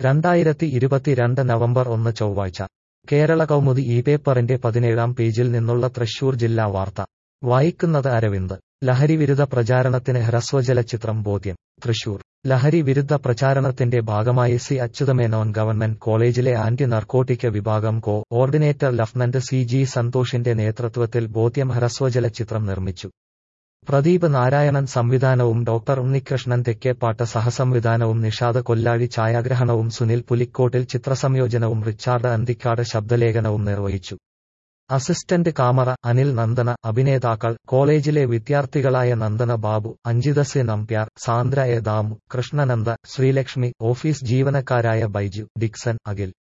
രണ്ടായിരത്തി ഇരുപത്തിരണ്ട് നവംബർ ഒന്ന് ചൊവ്വാഴ്ച കേരള കൗമുദി ഈ പേപ്പറിന്റെ പതിനേഴാം പേജിൽ നിന്നുള്ള തൃശൂർ ജില്ലാ വാർത്ത വായിക്കുന്നത് അരവിന്ദ് ലഹരി വിരുദ്ധ പ്രചാരണത്തിന് ഹ്രസ്വജല ചിത്രം ബോധ്യം തൃശൂർ ലഹരി വിരുദ്ധ പ്രചാരണത്തിന്റെ ഭാഗമായി സി അച്യുതമേനോൻ ഗവൺമെന്റ് കോളേജിലെ ആന്റി നർക്കോട്ടിക് വിഭാഗം coordinator lieutenant C G സന്തോഷിന്റെ നേതൃത്വത്തിൽ ബോധ്യം ഹ്രസ്വജല ചിത്രം നിർമ്മിച്ചു പ്രദീപ് നാരായണൻ സംവിധാനവും ഡോക്ടർ ഉണ്ണികൃഷ്ണൻ തെക്കേപ്പാട്ട് സഹസംവിധാനവും നിഷാദ് കൊല്ലാഴി ഛായാഗ്രഹണവും സുനിൽ പുലിക്കോട്ടിൽ ചിത്രസംയോജനവും റിച്ചാർഡ് അന്തിക്കാട് ശബ്ദലേഖനവും നിർവഹിച്ചു അസിസ്റ്റന്റ് കാമറ അനിൽ നന്ദന അഭിനേതാക്കൾ കോളേജിലെ വിദ്യാർത്ഥികളായ Nandana Babu Anjitha C Nambiar Sandra A Damu Krishnananda Sreelakshmi office ജീവനക്കാരായ ബൈജു ഡിക്സൺ അഖിൽ